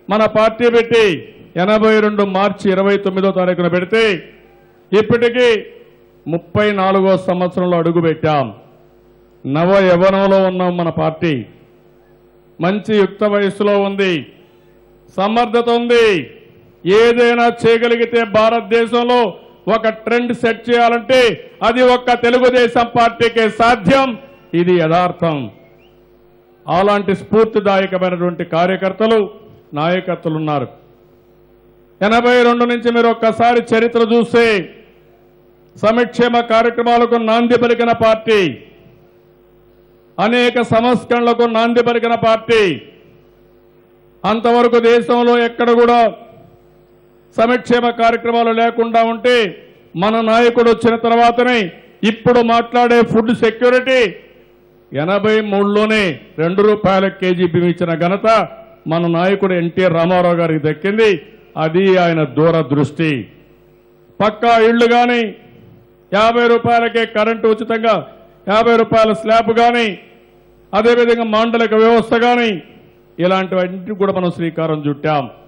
మన పార్టీ పెట్టి ఎనభై రెండు మార్చి ఇరవై తొమ్మిదో తారీఖున పెడితే ఇప్పటికీ ముప్పై నాలుగో సంవత్సరంలో అడుగు పెట్టాం నవ యవనంలో ఉన్నాం మన పార్టీ మంచి యుక్త వయస్సులో ఉంది సమర్థత ఉంది ఏదైనా చేయగలిగితే భారతదేశంలో ఒక ట్రెండ్ సెట్ చేయాలంటే అది ఒక్క తెలుగుదేశం పార్టీకే సాధ్యం ఇది యథార్థం అలాంటి స్ఫూర్తిదాయకమైనటువంటి కార్యకర్తలు నాయకత్తులు ఉన్నారు ఎనభై రెండు నుంచి మీరు ఒక్కసారి చరిత్ర చూస్తే సంక్షేమ కార్యక్రమాలకు నాంది పలికిన పార్టీ అనేక సంస్కరణలకు నాంది పలికిన పార్టీ అంతవరకు దేశంలో ఎక్కడ కూడా సంక్షేమ కార్యక్రమాలు లేకుండా ఉంటే మన నాయకుడు వచ్చిన తర్వాతనే ఇప్పుడు మాట్లాడే ఫుడ్ సెక్యూరిటీ ఎనభై మూడులోనే రెండు రూపాయల కేజీ బియ్యం ఇచ్చిన ఘనత మన నాయకుడు ఎన్టీఆర్ రామారావు గారికి దక్కింది అది ఆయన దూరదృష్టి పక్కా ఇళ్లు కానీ యాభై రూపాయలకే కరెంటు ఉచితంగా యాభై రూపాయల స్లాబ్ కానీ అదేవిధంగా మాండలిక వ్యవస్థ కానీ ఇలాంటివన్నీ కూడా మనం శ్రీకారం చుట్టాం